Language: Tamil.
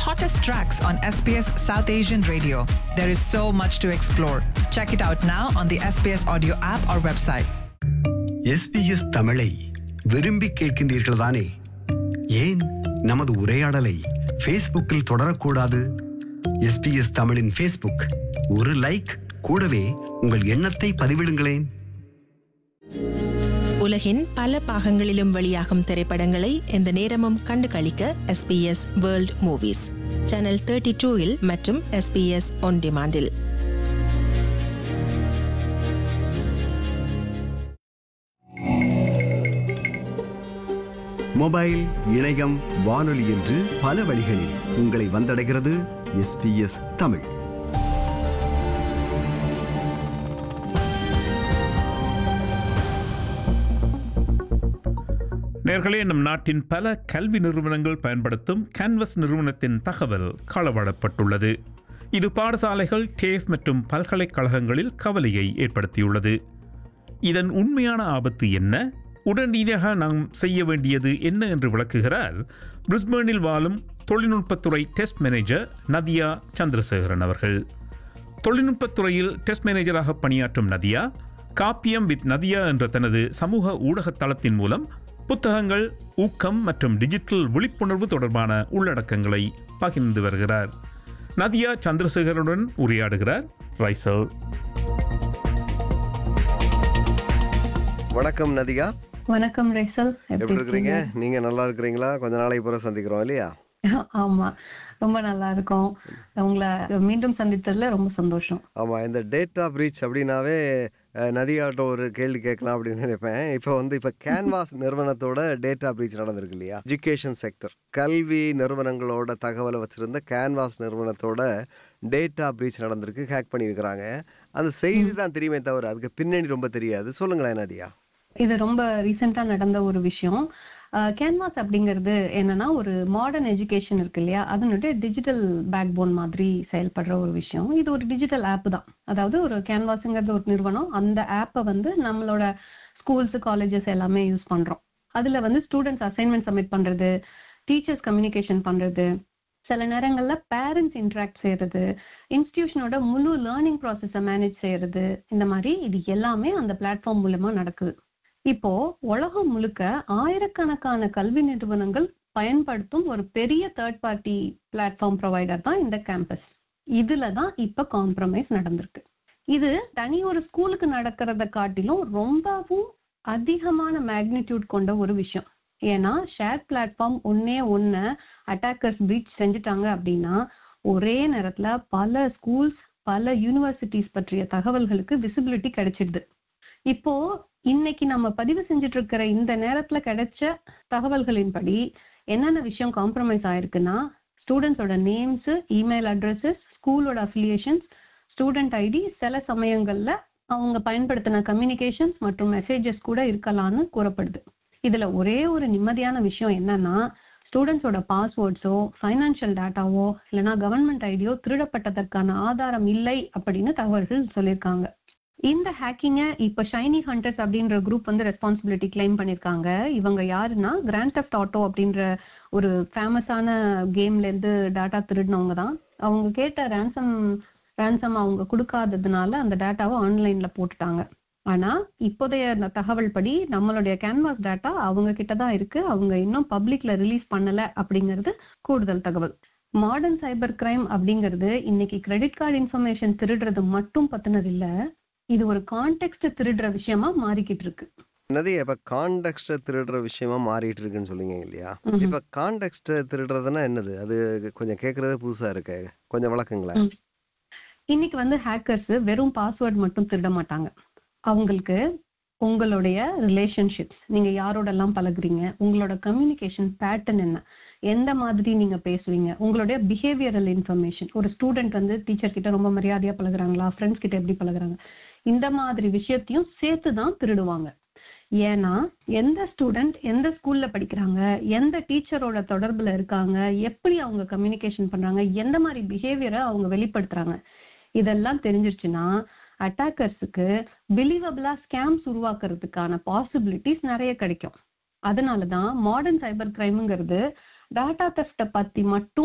hottest tracks on SBS South Asian Radio. There is so much to explore. Check it out now on the SBS Audio app or website. SBS தமிழை விரும்பி கேட்கின்றீர்கள் தானே ஏன் நமது உரையாடலை ஃபேஸ்புக்கில் தொடரக்கூடாது எஸ்பிஎஸ் தமிழின் ஃபேஸ்புக் ஒரு லைக் கூடவே உங்கள் எண்ணத்தை பதிவிடுங்களேன் உலகின் பல பாகங்களிலும் வெளியாகும் திரைப்படங்களை எந்த நேரமும் கண்டு களிக்க SBS world movies channel thirty டூவில் மற்றும் SBS ஒன் டிமாண்டில் மொபைல் இணையம் வானொலி என்று பல வழிகளில் உங்களை வந்தடைகிறது எஸ்பிஎஸ் தமிழ் நேர்களே நம் நாட்டின் பல கல்வி நிறுவனங்கள் பயன்படுத்தும் கேன்வஸ் நிறுவனத்தின் தகவல் களவாடப்பட்டுள்ளது இது பாடசாலைகள் டேஃப் மற்றும் பல்கலைக்கழகங்களில் கவலையை ஏற்படுத்தியுள்ளது இதன் உண்மையான ஆபத்து என்ன உடனடியாக நாம் செய்ய வேண்டியது என்ன என்று விளக்குகிறார் பிரிஸ்பேனில் வாழும் தொழில்நுட்பத்துறை டெஸ்ட் மேனேஜர் நதியா சந்திரசேகரன் அவர்கள் தொழில்நுட்பத்துறையில் டெஸ்ட் மேனேஜராக பணியாற்றும் நதியா காப்பியம் வித் நதியா என்ற தனது சமூக ஊடக தளத்தின் மூலம் புத்தகங்கள் ஊக்கம் மற்றும் டிஜிட்டல் விழிப்புணர்வு தொடர்பான உள்ளடக்கங்களை பகிர்ந்து வருகிறார் நதியா சந்திரசேகரனுடன் உரையாடுகிறார் ரைசல் வணக்கம் நதிகா வணக்கம் ரைசல் எப்படி இருக்கிறீங்க நீங்க நல்லா இருக்கிறீங்களா கொஞ்ச நாளைக்கு பிறகு சந்திக்கிறோம் இல்லையா ஆமா ரொம்ப நல்லா இருக்கும் உங்களை மீண்டும் சந்தித்ததுல ரொம்ப சந்தோஷம் ஆமா இந்த டேட்டா பிரீச் அப்படின்னாவே அஹ், நதிகாட்ட ஒரு கேள்வி கேட்கலாம் அப்படின்னு நினைப்பேன் இப்போ வந்து இப்போ கேன்வாஸ் நிறுவனத்தோட டேட்டா பிரீச் நடந்திருக்கு இல்லையா எஜுகேஷன் செக்டர் கல்வி நிறுவனங்களோட தகவலை வச்சிருந்த கேன்வாஸ் நிறுவனத்தோட டேட்டா பிரீச் நடந்திருக்கு ஹேக் பண்ணியிருக்கிறாங்க அந்த செய்தி தான் தெரியுமே தவிர அதுக்கு பின்னணி ரொம்ப தெரியாது சொல்லுங்களேன் நதியா இது ரொம்ப ரீசெண்டா நடந்த ஒரு விஷயம் கேன்வாஸ் அப்படிங்கிறது என்னன்னா ஒரு மாடர்ன் எஜுகேஷன் இருக்கு இல்லையா அதனுடைய டிஜிட்டல் பேக் போன் மாதிரி செயல்படுற ஒரு விஷயம் இது ஒரு டிஜிட்டல் ஆப் தான் அதாவது ஒரு கேன்வாஸுங்கிறது ஒரு நிறுவனம் அந்த ஆப்பை வந்து நம்மளோட ஸ்கூல்ஸ் காலேஜஸ் எல்லாமே யூஸ் பண்றோம் அதுல வந்து ஸ்டூடெண்ட்ஸ் அசைன்மெண்ட் சப்மிட் பண்றது டீச்சர்ஸ் கம்யூனிகேஷன் பண்றது சில நேரங்கள்ல பேரண்ட்ஸ் இன்ட்ராக்ட் செய்யறது இன்ஸ்டிடியூஷனோட முழு லேர்னிங் ப்ராசஸை மேனேஜ் செய்யறது இந்த மாதிரி இது எல்லாமே அந்த பிளாட்ஃபார்ம் மூலமா நடக்குது இப்போ உலகம் முழுக்க ஆயிரக்கணக்கான கல்வி நிறுவனங்கள் பயன்படுத்தும் ஒரு பெரிய தேர்ட் பார்ட்டி பிளாட்ஃபார்ம் ப்ரொவைடர் தான் இந்த கேம்பஸ் இதுல தான் இப்ப காம்ப்ரமைஸ் நடந்திருக்கு இது தனி ஒரு ஸ்கூலுக்கு நடக்கிறத காட்டிலும் ரொம்பவும் அதிகமான மேக்னிடியூட் கொண்ட ஒரு விஷயம் ஏன்னா ஷேர் பிளாட்ஃபார்ம் ஒன்னே ஒன்னு அட்டாக்கர்ஸ் பிரீச் செஞ்சுட்டாங்க அப்படின்னா ஒரே நேரத்துல பல ஸ்கூல்ஸ் பல யூனிவர்சிட்டிஸ் பற்றிய தகவல்களுக்கு விசிபிலிட்டி கிடைச்சிடுது இப்போ இன்னைக்கு நம்ம பதிவு செஞ்சுட்டு இருக்கிற இந்த நேரத்துல கிடைச்ச தகவல்களின்படி என்னென்ன விஷயம் காம்ப்ரமைஸ் ஆயிருக்குன்னா ஸ்டூடெண்ட்ஸோட நேம்ஸ் இமெயில் அட்ரஸஸ் ஸ்கூலோட அஃபிலியேஷன்ஸ் ஸ்டூடெண்ட் ஐடி சில சமயங்கள்ல அவங்க பயன்படுத்தின கம்யூனிகேஷன்ஸ் மற்றும் மெசேஜஸ் கூட இருக்கலாம்னு கூறப்படுது இதுல ஒரே ஒரு நிம்மதியான விஷயம் என்னன்னா ஸ்டூடெண்ட்ஸோட பாஸ்வேர்ட்ஸோ ஃபைனான்சியல் டேட்டாவோ இல்லைன்னா கவர்மெண்ட் ஐடியோ திருடப்பட்டதற்கான ஆதாரம் இல்லை அப்படின்னு தகவல்கள் சொல்லியிருக்காங்க இந்த ஹேக்கிங்க இப்ப ஷைனி ஹண்டர்ஸ் அப்படின்ற குரூப் வந்து ரெஸ்பான்சிபிலிட்டி கிளைம் பண்ணிருக்காங்க இவங்க யாருன்னா கிராண்ட் தெஃப்ட் ஆட்டோ அப்படின்ற ஒரு ஃபேமஸான கேம்ல இருந்து டாட்டா திருடினவங்க தான் அவங்க கேட்ட ரேன்சம் ரேன்சம் அவங்க கொடுக்காததுனால அந்த டேட்டாவை ஆன்லைன்ல போட்டுட்டாங்க ஆனா இப்போதைய அந்த தகவல் படி நம்மளுடைய கேன்வாஸ் டேட்டா அவங்க கிட்ட தான் இருக்கு அவங்க இன்னும் பப்ளிக்ல ரிலீஸ் பண்ணல அப்படிங்கிறது கூடுதல் தகவல் மாடர்ன் சைபர் கிரைம் அப்படிங்கிறது இன்னைக்கு கிரெடிட் கார்டு இன்ஃபர்மேஷன் திருடுறது மட்டும் பத்தினது இல்ல இது ஒரு கான்டெக்ட் திருடுற விஷயமா மாறிக்கிட்டு இருக்கு நதி இப்ப கான்டெக்ஸ்ட திருடுற விஷயமா மாறிட்டு இருக்குன்னு சொல்லுங்க இல்லையா இப்ப கான்டெக்ஸ்ட திருடுறதுன்னா என்னது அது கொஞ்சம் கேக்குறது புதுசா இருக்கு கொஞ்சம் விளக்குங்களேன் ம். இன்னைக்கு வந்து ஹேக்கர்ஸ் வெறும் பாஸ்வேர்ட் மட்டும் திருட மாட்டாங்க அவங்களுக்கு உங்களுடைய ரிலேஷன்ஷிப்ஸ் நீங்க யாரோடெல்லாம் பழகுறீங்க உங்களோட கம்யூனிகேஷன் பேட்டர்ன் என்ன எந்த மாதிரி நீங்க பேசுவீங்க உங்களுடைய பிஹேவியரல் இன்ஃபர்மேஷன் ஒரு ஸ்டூடெண்ட் வந்து டீச்சர் கிட்ட ரொம்ப மரியாதையா பழகுறாங்களா ஃப்ரெண்ட்ஸ் கிட்ட எப்படி பழகுறாங்க இந்த மாதிரி விஷயத்தையும் சேர்த்து தான் திருடுவாங்க ஏன்னா எந்த ஸ்டூடெண்ட் எந்த ஸ்கூல்ல படிக்கிறாங்க எந்த டீச்சரோட தொடர்புல இருக்காங்க எப்படி அவங்க கம்யூனிகேஷன் பண்றாங்க எந்த மாதிரி பிஹேவியரை அவங்க வெளிப்படுத்துறாங்க இதெல்லாம் தெரிஞ்சிருச்சுன்னா அட்டாக்கர்ஸுக்கு பிலீவபிளா ஸ்கேம்ஸ் உருவாக்குறதுக்கான பாசிபிலிட்டிஸ் நிறைய கிடைக்கும் அதனாலதான் மாடர்ன் சைபர் கிரைம்ங்கிறது டாட்டா தெஃப்ட பத்தி மட்டும்